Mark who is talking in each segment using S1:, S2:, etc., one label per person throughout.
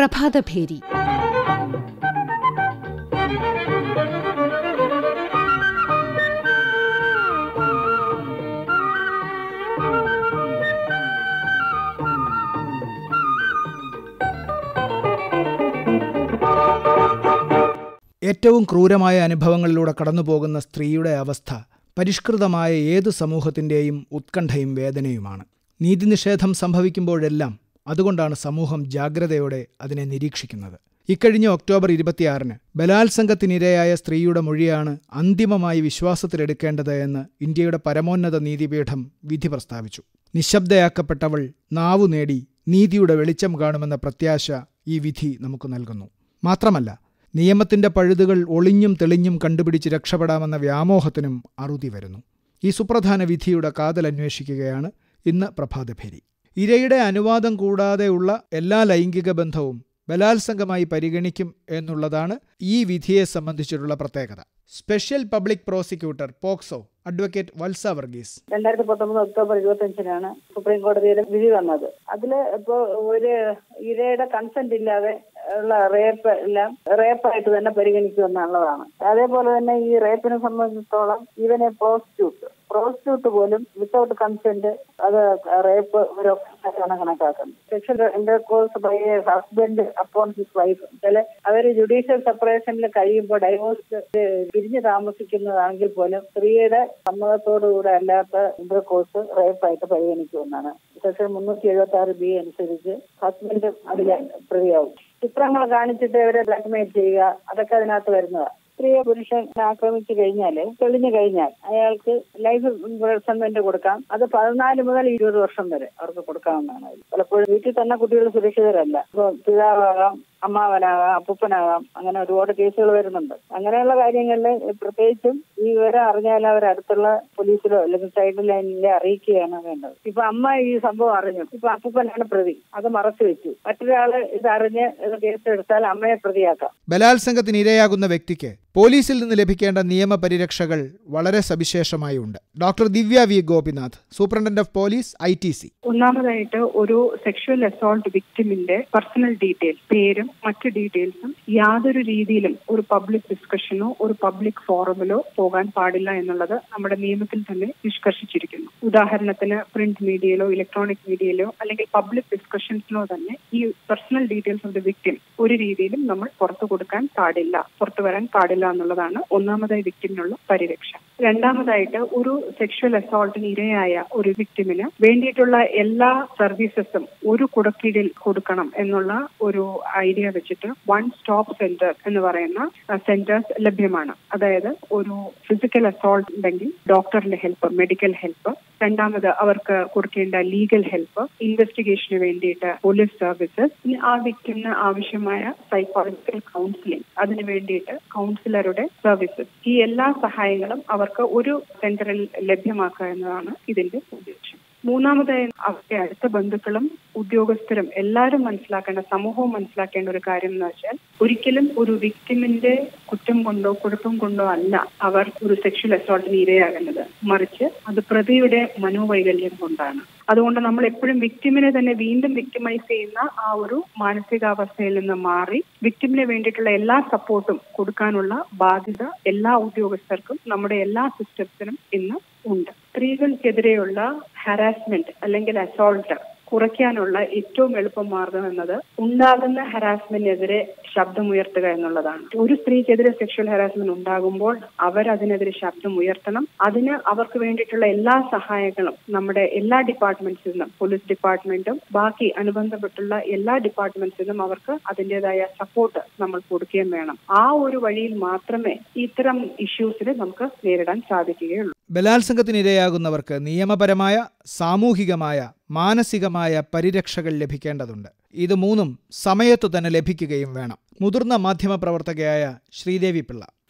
S1: പ്രഭാതഭേരി
S2: ഏറ്റവും ക്രൂരമായ അനുഭവങ്ങളിലൂടെ കടന്നുപോകുന്ന സ്ത്രീയുടെ അവസ്ഥ പരിഷ്കൃതമായ ഏതു സമൂഹത്തിൻ്റെയും ഉത്കണ്ഠയും വേദനയുമാണ് നീതിനിഷേധം സംഭവിക്കുമ്പോഴെല്ലാം അതുകൊണ്ടാണ് സമൂഹം ജാഗ്രതയോടെ അതിനെ നിരീക്ഷിക്കുന്നത് ഇക്കഴിഞ്ഞ ഒക്ടോബർ ഇരുപത്തിയാറിന് ബലാത്സംഗത്തിനിരയായ സ്ത്രീയുടെ മൊഴിയാണ് അന്തിമമായി വിശ്വാസത്തിലെടുക്കേണ്ടത് എന്ന് ഇന്ത്യയുടെ പരമോന്നത നീതിപീഠം വിധി പ്രസ്താവിച്ചു നിശബ്ദയാക്കപ്പെട്ടവൾ നാവു നേടി നീതിയുടെ വെളിച്ചം കാണുമെന്ന പ്രത്യാശ ഈ വിധി നമുക്ക് നൽകുന്നു മാത്രമല്ല നിയമത്തിന്റെ പഴുതുകൾ ഒളിഞ്ഞും തെളിഞ്ഞും കണ്ടുപിടിച്ച് രക്ഷപ്പെടാമെന്ന വ്യാമോഹത്തിനും അറുതി വരുന്നു ഈ സുപ്രധാന വിധിയുടെ കാതൽ അന്വേഷിക്കുകയാണ് ഇന്ന് പ്രഭാതഭേരി ഇരയുടെ അനുവാദം കൂടാതെയുള്ള എല്ലാ ലൈംഗിക ബന്ധവും ബലാത്സംഗമായി പരിഗണിക്കും എന്നുള്ളതാണ് ഈ വിധിയെ സംബന്ധിച്ചിട്ടുള്ള പ്രത്യേകത special public prosecutor POCSO advocate Valsa Varghese
S3: രണ്ടായിരത്തി പത്തൊമ്പത് ഒക്ടോബർ ഇരുപത്തഞ്ചിനാണ് സുപ്രീം കോടതിയുടെ വിധി വന്നത് അതില് ഇപ്പോ ഒരു ഇരയുടെ കൺസെന്റ് ഇല്ലാതെ ഉള്ള റേപ്പ് എല്ലാം റേപ്പായിട്ട് തന്നെ പരിഗണിക്കുമെന്നുള്ളതാണ് അതേപോലെ തന്നെ ഈ റേപ്പിനെ സംബന്ധിച്ചിടത്തോളം ഇവനെ പ്രോസ്റ്റിറ്റ്യൂട്ട് പ്രോസ്റ്റിറ്റ്യൂട്ട് പോലും വിത്തൗട്ട് കൺസെന്റ് അത് റേപ്പ് ഒരു ഒഫൻസായിട്ടാണ് കണക്കാക്കുന്നത് sexual intercourse by a husband upon his wife ചില അവർ ജുഡീഷ്യൽ സെപ്പറേഷനിൽ കഴിയുമ്പോൾ ഡൈവോഴ്സ് പിരിഞ്ഞു താമസിക്കുന്നതാണെങ്കിൽ പോലും സ്ത്രീയുടെ സമ്മതത്തോടുകൂടെ അല്ലാത്ത ഇന്റർകോഴ്സ് റേപ്പായിട്ട് പരിഗണിക്കുമെന്നാണ് സെക്ഷൻ മുന്നൂറ്റി എഴുപത്തി ആറ് ബി അനുസരിച്ച് ഹസ്ബൻഡ് അതിൽ പ്രതിയാവും ചിത്രങ്ങൾ കാണിച്ചിട്ട് അവരെ ബ്ലാക്ക്മെയിൽ ചെയ്യുക അതൊക്കെ അതിനകത്ത് വരുന്നതാണ് സ്ത്രീയെ പുരുഷൻ ആക്രമിച്ചു കഴിഞ്ഞാൽ തെളിഞ്ഞു കഴിഞ്ഞാൽ അയാൾക്ക് ലൈഫ് ഇംപ്രസൺമെന്റ് കൊടുക്കാം അത് പതിനാല് മുതൽ ഇരുപത് വർഷം വരെ അവർക്ക് കൊടുക്കാവുന്നതാണ് പലപ്പോഴും വീട്ടിൽ തന്നെ കുട്ടികൾ സുരക്ഷിതരല്ല ഇപ്പൊ പിതാവാകാം അമ്മാവനാകാം അപ്പൂപ്പനാകാം അങ്ങനെ ഒരുപാട് കേസുകൾ വരുന്നുണ്ട് അങ്ങനെയുള്ള കാര്യങ്ങളിൽ പ്രത്യേകിച്ചും ഈ വിവരം അറിഞ്ഞാൽ അവർ അടുത്തുള്ള പോലീസിലോ അല്ലെങ്കിൽ സൈഡ് ലൈനിലെ അറിയിക്കുകയാണ് വേണ്ടത് ഇപ്പൊ അമ്മ ഈ സംഭവം അറിഞ്ഞു ഇപ്പൊ അപ്പൂപ്പനാണ് പ്രതി അത് മറച്ചു വെച്ചു മറ്റൊരാള് ഇത് അറിഞ്ഞ് ഇത് കേസെടുത്താൽ അമ്മയെ പ്രതിയാക്കാം
S2: ബലാത്സംഗത്തിന് ഇരയാകുന്ന വ്യക്തിക്ക് പോലീസിൽ നിന്ന് ലഭിക്കേണ്ട നിയമപരിരക്ഷകൾ വളരെ സവിശേഷമായി ഉണ്ട് doctor Divya V Gopinath superintendent of police I T C
S4: ഒന്നാമതായിട്ട് ഒരു സെക്ഷൽ അസോൾട്ട് വിക്ടിമിന്റെ പേഴ്സണൽ ഡീറ്റെയിൽസ് പേരും മറ്റു ഡീറ്റെയിൽസും യാതൊരു രീതിയിലും ഒരു പബ്ലിക് ഡിസ്കഷനോ ഒരു പബ്ലിക് ഫോറമിലോ പോകാൻ പാടില്ല എന്നുള്ളത് നമ്മുടെ നിയമത്തിൽ തന്നെ നിഷ്കർഷിച്ചിരിക്കുന്നു ഉദാഹരണത്തിന് പ്രിന്റ് മീഡിയയിലോ ഇലക്ട്രോണിക് മീഡിയയിലോ അല്ലെങ്കിൽ പബ്ലിക് ഡിസ്കഷൻസിലോ തന്നെ ഈ personal details of the victim ഒരു രീതിയിലും നമ്മൾ പുറത്തു കൊടുക്കാൻ പാടില്ല പുറത്തു വരാൻ പാടില്ല എന്നുള്ളതാണ് ഒന്നാമതായി വിക്ടിമിനുള്ള പരിരക്ഷ രണ്ടാമതായിട്ട് ഒരു സെക്ഷൽ അസോൾട്ടിന് ഇരയായ ഒരു വിക്ടിമിന് വേണ്ടിയിട്ടുള്ള എല്ലാ സർവീസസും ഒരു കുടക്കീഴിൽ കൊടുക്കണം എന്നുള്ള ഒരു ഐഡിയ വെച്ചിട്ട് വൺ സ്റ്റോപ്പ് സെന്റർ എന്ന് പറയുന്ന സെന്റേഴ്സ് ലഭ്യമാണ് അതായത് ഒരു ഫിസിക്കൽ അസോൾട്ട് ഉണ്ടെങ്കിൽ ഡോക്ടറിന്റെ ഹെൽപ്പ് മെഡിക്കൽ ഹെൽപ്പ് രണ്ടാമത് അവർക്ക് കൊടുക്കേണ്ട ലീഗൽ ഹെൽപ്പ് ഇൻവെസ്റ്റിഗേഷന് വേണ്ടിയിട്ട് പോലീസ് സർവീസസ് ഇനി ആ വ്യക്തിന് ആവശ്യമായ സൈക്കോളജിക്കൽ കൗൺസിലിംഗ് അതിന് വേണ്ടിയിട്ട് കൗൺസിലറുടെ സർവീസസ് ഈ എല്ലാ സഹായങ്ങളും അവർക്ക് ഒരു സെന്ററിൽ ലഭ്യമാക്കുക എന്നതാണ് ഇതിന്റെ ഉദ്ദേശം മൂന്നാമതായി അവരുടെ അടുത്ത ബന്ധുക്കളും ഉദ്യോഗസ്ഥരും എല്ലാവരും മനസ്സിലാക്കേണ്ട സമൂഹവും മനസ്സിലാക്കേണ്ട ഒരു കാര്യം എന്ന് വെച്ചാൽ ഒരിക്കലും ഒരു വിക്ടിമിന്റെ കുറ്റം കൊണ്ടോ കുഴപ്പം കൊണ്ടോ അല്ല അവർ ഒരു സെക്ഷൽ അസോൾട്ടിന് ഇരയാകുന്നത് മറിച്ച് അത് പ്രതിയുടെ മനോവൈകല്യം കൊണ്ടാണ് അതുകൊണ്ട് നമ്മൾ എപ്പോഴും വിക്ടിമിനെ തന്നെ വീണ്ടും വിക്ടിമൈസ് ചെയ്യുന്ന ആ ഒരു മാനസികാവസ്ഥയിൽ നിന്ന് മാറി വിക്ടിമിന് വേണ്ടിയിട്ടുള്ള എല്ലാ സപ്പോർട്ടും കൊടുക്കാനുള്ള ബാധ്യത എല്ലാ ഉദ്യോഗസ്ഥർക്കും നമ്മുടെ എല്ലാ സിസ്റ്റംസിനും ഇന്ന് ഉണ്ട് സ്ത്രീകൾക്കെതിരെയുള്ള ഹരാസ്മെന്റ് അല്ലെങ്കിൽ അസോൾട്ട് കുറയ്ക്കാനുള്ള ഏറ്റവും എളുപ്പമാർഗം എന്നത് ഉണ്ടാകുന്ന ഹരാസ്മെന്റിനെതിരെ ശബ്ദമുയർത്തുക എന്നുള്ളതാണ് ഒരു സ്ത്രീക്കെതിരെ സെക്ഷൽ ഹരാസ്മെന്റ് ഉണ്ടാകുമ്പോൾ അവർ അതിനെതിരെ ശബ്ദം ഉയർത്തണം അതിന് അവർക്ക് വേണ്ടിയിട്ടുള്ള എല്ലാ സഹായങ്ങളും നമ്മുടെ എല്ലാ ഡിപ്പാർട്ട്മെന്റ്സിൽ നിന്നും പോലീസ് ഡിപ്പാർട്ട്മെന്റും ബാക്കി അനുബന്ധപ്പെട്ടുള്ള എല്ലാ ഡിപ്പാർട്ട്മെന്റ്സിൽ നിന്നും അവർക്ക് അതിൻ്റെതായ സപ്പോർട്ട് നമ്മൾ കൊടുക്കുകയും വേണം ആ ഒരു വഴിയിൽ മാത്രമേ ഇത്തരം ഇഷ്യൂസിനെ നമുക്ക് നേരിടാൻ സാധിക്കുകയുള്ളൂ
S2: ബലാത്സംഗത്തിനിരയാകുന്നവർക്ക് നിയമപരമായ സാമൂഹികമായ മാനസികമായ പരിരക്ഷകൾ ലഭിക്കേണ്ടതുണ്ട് ഇത് മൂന്നും സമയത്തു തന്നെ ലഭിക്കുകയും വേണം മുതിർന്ന മാധ്യമപ്രവർത്തകയായ ശ്രീദേവി പിള്ള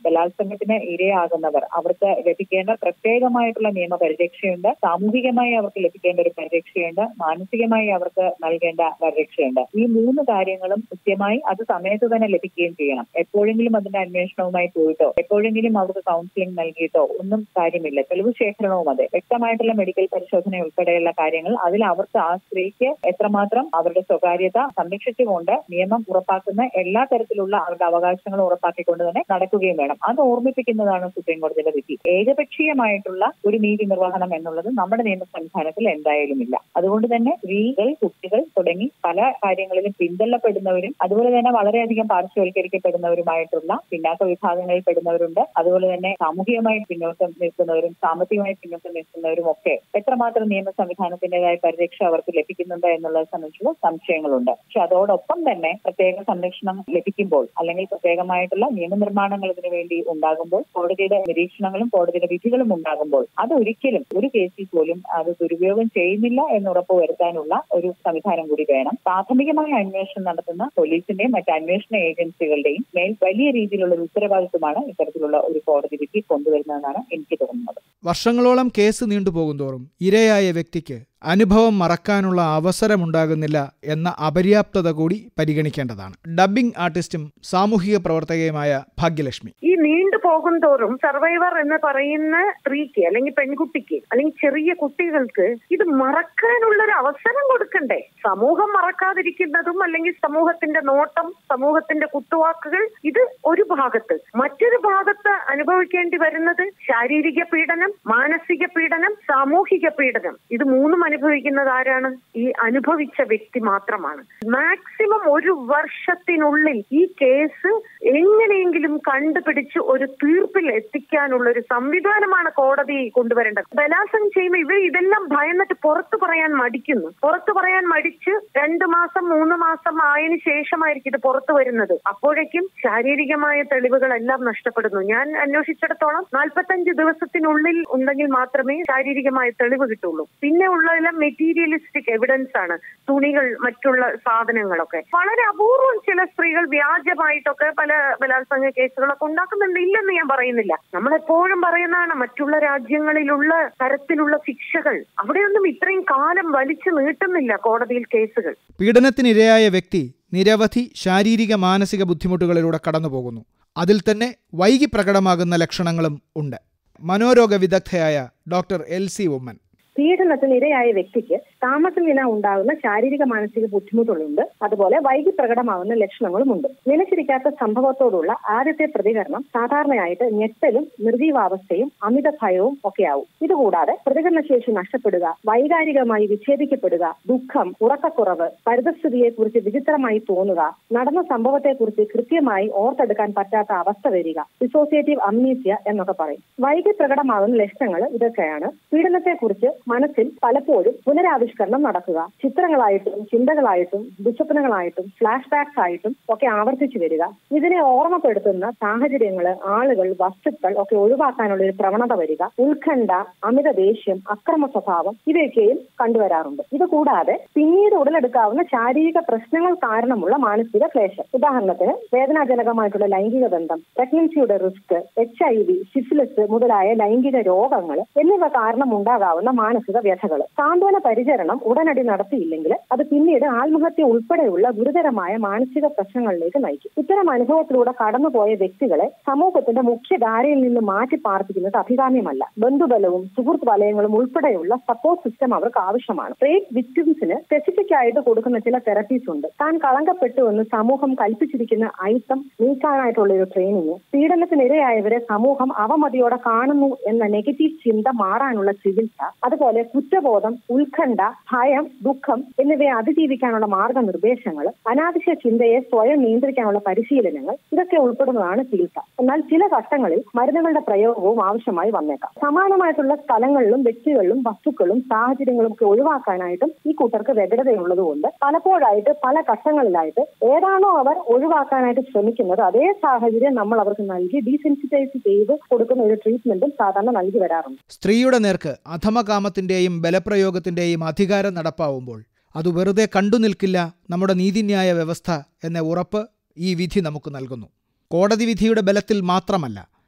S1: ബലാത്സംഗത്തിന് ഇരയാകുന്നവർ അവർക്ക് ലഭിക്കേണ്ട പ്രത്യേകമായിട്ടുള്ള നിയമപരിരക്ഷയുണ്ട് സാമൂഹികമായി അവർക്ക് ലഭിക്കേണ്ട ഒരു പരിരക്ഷയുണ്ട് മാനസികമായി അവർക്ക് നൽകേണ്ട പരിരക്ഷയുണ്ട് ഈ മൂന്ന് കാര്യങ്ങളും കൃത്യമായി അത് സമയത്ത് തന്നെ ലഭിക്കുകയും ചെയ്യണം എപ്പോഴെങ്കിലും അതിന്റെ അന്വേഷണവുമായി പോയിട്ടോ എപ്പോഴെങ്കിലും അവർക്ക് കൗൺസിലിംഗ് നൽകിയിട്ടോ ഒന്നും കാര്യമില്ല തെളിവ് ശേഖരണവും അതെ വ്യക്തമായിട്ടുള്ള മെഡിക്കൽ പരിശോധന ഉൾപ്പെടെയുള്ള കാര്യങ്ങൾ അതിൽ അവർക്ക് ആ സ്ത്രീക്ക് എത്രമാത്രം അവരുടെ സ്വകാര്യത സംരക്ഷിച്ചുകൊണ്ട് നിയമം ഉറപ്പാക്കുന്ന എല്ലാ തരത്തിലുള്ള അവരുടെ അവകാശങ്ങളും ഉറപ്പാക്കിക്കൊണ്ട് തന്നെ നടക്കുകയും വേണം അത് ഓർമ്മിപ്പിക്കുന്നതാണ് സുപ്രീം കോടതിയുടെ വിധി ഏകപക്ഷീയമായിട്ടുള്ള ഒരു നീതി നിർവഹണം എന്നുള്ളത് നമ്മുടെ നിയമ സംവിധാനത്തിൽ എന്തായാലും ഇല്ല അതുകൊണ്ട് തന്നെ സ്ത്രീകൾ കുട്ടികൾ തുടങ്ങി പല കാര്യങ്ങളിലും പിന്തള്ളപ്പെടുന്നവരും അതുപോലെ തന്നെ വളരെയധികം പാർശ്വവൽക്കരിക്കപ്പെടുന്നവരുമായിട്ടുള്ള പിന്നാക്ക വിഭാഗങ്ങളിൽ പെടുന്നവരുണ്ട് അതുപോലെ തന്നെ സാമൂഹികമായി പിന്നോക്കം നിൽക്കുന്നവരും സാമ്പത്തികമായി പിന്നോക്കം നിൽക്കുന്നവരും ഒക്കെ എത്രമാത്രം നിയമ സംവിധാനത്തിന്റേതായ പരിരക്ഷ അവർക്ക് ലഭിക്കുന്നുണ്ട് എന്നുള്ളത് സംബന്ധിച്ചുള്ള സംശയങ്ങളുണ്ട് പക്ഷെ അതോടൊപ്പം തന്നെ പ്രത്യേക സംരക്ഷണം ലഭിക്കുമ്പോൾ അല്ലെങ്കിൽ പ്രത്യേകമായിട്ടുള്ള നിയമനിർമ്മാണങ്ങൾ ഇതിനു വേണ്ടി ഉണ്ടാകുമ്പോൾ കോടതിയുടെ നിരീക്ഷണങ്ങളും കോടതിയുടെ വിധികളും ഉണ്ടാകുമ്പോൾ അത് ഒരിക്കലും ഒരു കേസിൽ പോലും അത് ദുരുപയോഗം ചെയ്യുന്നില്ല എന്ന് ഉറപ്പുവരുത്താനുള്ള ഒരു സംവിധാനം കൂടി വേണം പ്രാഥമികമായ അന്വേഷണം നടത്തുന്ന പോലീസിന്റെയും മറ്റ് അന്വേഷണ ഏജൻസികളുടെയും മേൽ വലിയ രീതിയിലുള്ള ഒരു ഉത്തരവാദിത്വമാണ് ഇത്തരത്തിലുള്ള ഒരു കോടതി വിധി കൊണ്ടുവരുന്നതെന്നാണ് എനിക്ക് തോന്നുന്നത്
S2: വർഷങ്ങളോളം കേസ് നീണ്ടുപോകുന്തോറും ഇരയായ വ്യക്തിക്ക് അനുഭവം മറക്കാനുള്ള അവസരമുണ്ടാകുന്നില്ല എന്ന അപര്യാപ്തത കൂടി പരിഗണിക്കേണ്ടതാണ് ഡബ്ബിംഗ് ആർട്ടിസ്റ്റും സാമൂഹിക പ്രവർത്തകയുമായ ഭാഗ്യലക്ഷ്മി
S5: ഈ നീണ്ടു പോകും തോറും സർവൈവർ എന്ന് പറയുന്ന സ്ത്രീക്ക് അല്ലെങ്കിൽ പെൺകുട്ടിക്ക് അല്ലെങ്കിൽ ചെറിയ കുട്ടികൾക്ക് ഇത് മറക്കാനുള്ള ഒരു അവസരം കൊടുക്കണ്ടേ സമൂഹം മറക്കാതിരിക്കുന്നതും അല്ലെങ്കിൽ സമൂഹത്തിന്റെ നോട്ടം സമൂഹത്തിന്റെ കുത്തുവാക്കുകൾ ഇത് ഒരു ഭാഗത്ത് മറ്റൊരു ഭാഗത്ത് അനുഭവിക്കേണ്ടി വരുന്നത് ശാരീരിക പീഡനം മാനസിക പീഡനം സാമൂഹിക പീഡനം ഇത് മൂന്നും അനുഭവിക്കുന്നത് ആരാണ് ഈ അനുഭവിച്ച വ്യക്തി മാത്രമാണ് മാക്സിമം ഒരു വർഷത്തിനുള്ളിൽ ഈ കേസ് എങ്ങനെയെങ്കിലും കണ്ടുപിടിച്ച് ഒരു തീർപ്പിൽ എത്തിക്കാനുള്ള ഒരു സംവിധാനമാണ് കോടതി കൊണ്ടുവരേണ്ടത് ബലാത്സംഗം ചെയ്യുമ്പോൾ ഇവർ ഇതെല്ലാം ഭയന്നിട്ട് പുറത്തു പറയാൻ മടിക്കുന്നു പുറത്തു പറയാൻ മടിച്ച് രണ്ടു മാസം മൂന്ന് മാസം ആയതിനു ശേഷമായിരിക്കും ഇത് പുറത്തു വരുന്നത് അപ്പോഴേക്കും ശാരീരികമായ തെളിവുകളെല്ലാം നഷ്ടപ്പെടുന്നു ഞാൻ അന്വേഷിച്ചിടത്തോളം നാൽപ്പത്തഞ്ച് ദിവസത്തിനുള്ളിൽ ഉണ്ടെങ്കിൽ മാത്രമേ ശാരീരികമായ തെളിവ് കിട്ടുള്ളൂ പിന്നെ ഉള്ളതെല്ലാം മെറ്റീരിയലിസ്റ്റിക് എവിഡൻസ് ആണ് തുണികൾ മറ്റുള്ള സാധനങ്ങളൊക്കെ വളരെ അപൂർവം ചില സ്ത്രീകൾ വ്യാജമായിട്ടൊക്കെ പല ബലാത്സംഗ കേസുകളൊക്കെ ഉണ്ടാക്കുന്നുണ്ട് ഇല്ലെന്ന് ഞാൻ പറയുന്നില്ല നമ്മൾ എപ്പോഴും പറയുന്നതാണ് മറ്റുള്ള രാജ്യങ്ങളിലുള്ള തരത്തിലുള്ള ശിക്ഷകൾ അവിടെയൊന്നും ഇത്രയും കാലം വലിച്ചു നീട്ടുന്നില്ല കോടതിയിൽ കേസുകൾ
S2: പീഡനത്തിനിരയായ വ്യക്തി നിരവധി ശാരീരിക മാനസിക ബുദ്ധിമുട്ടുകളിലൂടെ കടന്നുപോകുന്നു അതിൽ തന്നെ വൈകി പ്രകടമാകുന്ന ലക്ഷണങ്ങളും ഉണ്ട് മനോരോഗ വിദഗ്ധയായ ഡോക്ടർ എൽ സി ഉമ്മൻ
S6: പീഡനത്തിന് ഇരയായ വ്യക്തിക്ക് താമസത്തിന ഉണ്ടാകുന്ന ശാരീരിക മാനസിക ബുദ്ധിമുട്ടുകളുണ്ട് അതുപോലെ വൈകി പ്രകടമാകുന്ന ലക്ഷണങ്ങളുമുണ്ട് നിലച്ചിരിക്കാത്ത സംഭവത്തോടുള്ള ആദ്യത്തെ പ്രതികരണം സാധാരണയായിട്ട് ഞെട്ടലും നിർജീവാവസ്ഥയും അമിത ഭയവും ഒക്കെയാവും ഇതുകൂടാതെ പ്രതികരണശേഷി നഷ്ടപ്പെടുക വൈകാരികമായി വിച്ഛേദിക്കപ്പെടുക ദുഃഖം ഉറക്കക്കുറവ് പരിതസ്ഥിതിയെ കുറിച്ച് വിചിത്രമായി തോന്നുക നടന്ന സംഭവത്തെക്കുറിച്ച് കൃത്യമായി ഓർത്തെടുക്കാൻ പറ്റാത്ത അവസ്ഥ വരിക ഡിസോസിയേറ്റീവ് അമ്നീസ്യ എന്നൊക്കെ പറയും വൈകി പ്രകടമാകുന്ന ലക്ഷണങ്ങൾ ഇതൊക്കെയാണ് പീഡനത്തെക്കുറിച്ച് മനസ്സിൽ പലപ്പോഴും പുനരാവിഷ്കരണം നടക്കുക ചിത്രങ്ങളായിട്ടും ചിന്തകളായിട്ടും ദുസ്വപ്നങ്ങളായിട്ടും ഫ്ലാഷ് ബാക്സ് ആയിട്ടും ഒക്കെ ആവർത്തിച്ചു വരിക ഇതിനെ ഓർമ്മപ്പെടുത്തുന്ന സാഹചര്യങ്ങൾ ആളുകൾ വസ്തുക്കൾ ഒക്കെ ഒഴിവാക്കാനുള്ള ഒരു പ്രവണത വരിക ഉത്കണ്ഠ അമിത ദേഷ്യം അക്രമ സ്വഭാവം ഇവയൊക്കെയും കണ്ടുവരാറുണ്ട് ഇത് കൂടാതെ പിന്നീട് ഉടലെടുക്കാവുന്ന ശാരീരിക പ്രശ്നങ്ങൾ കാരണമുള്ള മാനസിക ക്ലേശം ഉദാഹരണത്തിന് വേദനാജനകമായിട്ടുള്ള ലൈംഗിക ബന്ധം പ്രഗ്നൻസിയുടെ risk H I V syphilis മുതലായ ലൈംഗിക രോഗങ്ങൾ എന്നിവ കാരണം ഉണ്ടാകാവുന്ന മാനസിക വ്യഥകൾ സാന്ത്വന പരിചരണം ഉടനടി നടത്തിയില്ലെങ്കിൽ അത് പിന്നീട് ആത്മഹത്യ ഉൾപ്പെടെയുള്ള ഗുരുതരമായ മാനസിക പ്രശ്നങ്ങളിലേക്ക് നയിക്കും ഇത്തരം അനുഭവത്തിലൂടെ കടന്നുപോയ വ്യക്തികളെ സമൂഹത്തിന്റെ മുഖ്യധാരയിൽ നിന്ന് മാറ്റി പാർപ്പിക്കുന്നത് അഭികാമ്യമല്ല ബന്ധുബലവും സുഹൃത്ത് വലയങ്ങളും ഉൾപ്പെടെയുള്ള സപ്പോർട്ട് സിസ്റ്റം അവർക്ക് ആവശ്യമാണ് റേപ്പ് വിക്ടിംസിന് സ്പെസിഫിക് ആയിട്ട് കൊടുക്കുന്ന ചില തെറപ്പീസ് ഉണ്ട് താൻ കളങ്കപ്പെട്ടു എന്ന് സമൂഹം കൽപ്പിച്ചിരിക്കുന്ന അയിത്തം നീക്കാനായിട്ടുള്ള ഒരു ട്രെയിനിങ് പീഡനത്തിനിരയായവരെ സമൂഹം അവമതിയോടെ കാണുന്നു എന്ന നെഗറ്റീവ് ചിന്ത മാറാനുള്ള ചികിത്സ അതുപോലെ കുറ്റബോധം ഉത്കണ്ഠ ഭയം ദുഃഖം എന്നിവയെ അതിജീവിക്കാനുള്ള മാർഗനിർദ്ദേശങ്ങൾ അനാവശ്യ ചിന്തയെ സ്വയം നിയന്ത്രിക്കാനുള്ള പരിശീലനങ്ങൾ ഇതൊക്കെ ഉൾപ്പെടുന്നതാണ് ചികിത്സ എന്നാൽ ചില ഘട്ടങ്ങളിൽ മരുന്നുകളുടെ പ്രയോഗവും ആവശ്യമായി വന്നേക്കാം സമാനമായിട്ടുള്ള സ്ഥലങ്ങളിലും വ്യക്തികളിലും വസ്തുക്കളും സാഹചര്യങ്ങളും ഒക്കെ ഒഴിവാക്കാനായിട്ടും ഈ കൂട്ടർക്ക് വ്യഗ്രതയുള്ളതുകൊണ്ട് പലപ്പോഴായിട്ട് പല ഘട്ടങ്ങളിലായിട്ട് ഏതാണോ അവർ ഒഴിവാക്കാനായിട്ട് ശ്രമിക്കുന്നത് അതേ സാഹചര്യം നമ്മൾ അവർക്ക് നൽകി ഡീസെൻസിറ്റൈസ് ചെയ്ത് കൊടുക്കുന്ന ഒരു ട്രീറ്റ്മെന്റും സാധാരണ നൽകി വരാറുണ്ട്
S2: സ്ത്രീയുടെ നേർക്ക് അധമകാമത്തിന്റെയും ബലപ്രയോഗത്തിന്റെയും അധികാരം നടപ്പാവുമ്പോൾ അത് വെറുതെ കണ്ടു നിൽക്കില്ല നമ്മുടെ നീതിന്യായ വ്യവസ്ഥ എന്ന ഉറപ്പ് ഈ വിധി നമുക്ക് നൽകുന്നു കോടതി വിധിയുടെ ബലത്തിൽ മാത്രമല്ല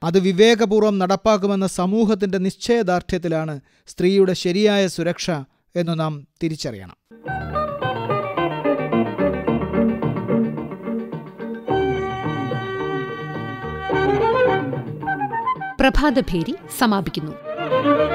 S2: അത് വിവേകപൂർവ്വം നടപ്പാക്കുമെന്ന സമൂഹത്തിന്റെ നിശ്ചയദാർഢ്യത്തിലാണ് സ്ത്രീയുടെ ശരിയായ സുരക്ഷ എന്നു നാം തിരിച്ചറിയണം
S7: പ്രഭാതഭേരി സമാപിക്കുന്നു